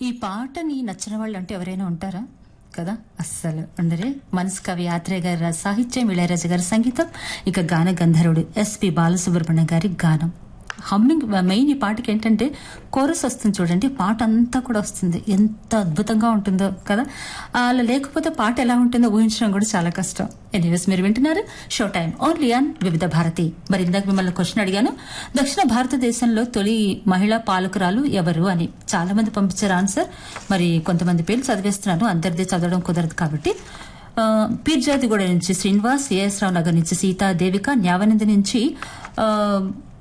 ఈ పాటని నచ్చిన వాళ్ళు అంటే ఎవరైనా ఉంటారా కదా అస్సలు ఉండరే మనసు కవి ఆత్రేయ గారి రా- సాహిత్యం ఇళయరాజు గారి సంగీతం ఇక గాన గంధర్వుడు ఎస్పి బాలసుబ్రహ్మణ్యం గారి గానం హమ్మింగ్ మెయిన్ ఈ పాటకి ఏంటంటే కోరస్ వస్తుంది చూడండి పాట అంతా కూడా వస్తుంది ఎంత అద్భుతంగా ఉంటుందో కదా అలా లేకపోతే పాట ఎలా ఉంటుందో ఊహించడం కూడా చాలా కష్టం ఎనీవేస్ మీరు వింటున్నారు షో టైం ఓన్లీ ఆన్ వివిధ భారతి మరి ఇందాక మిమ్మల్ని క్వశ్చన్ అడిగాను దక్షిణ భారతదేశంలో తొలి మహిళా పాలకురాలు ఎవరు అని చాలా మంది పంపించారు ఆన్సర్ మరి కొంతమంది పేర్లు చదివేస్తున్నాను అందరిది చదవడం కుదరదు కాబట్టి ఆ, పీర్జాదిగూడ నుంచి శ్రీనివాస్ ఏఎస్ రావు నగర్ నుంచి సీతా దేవిక న్యావనంది నుంచి ఆ,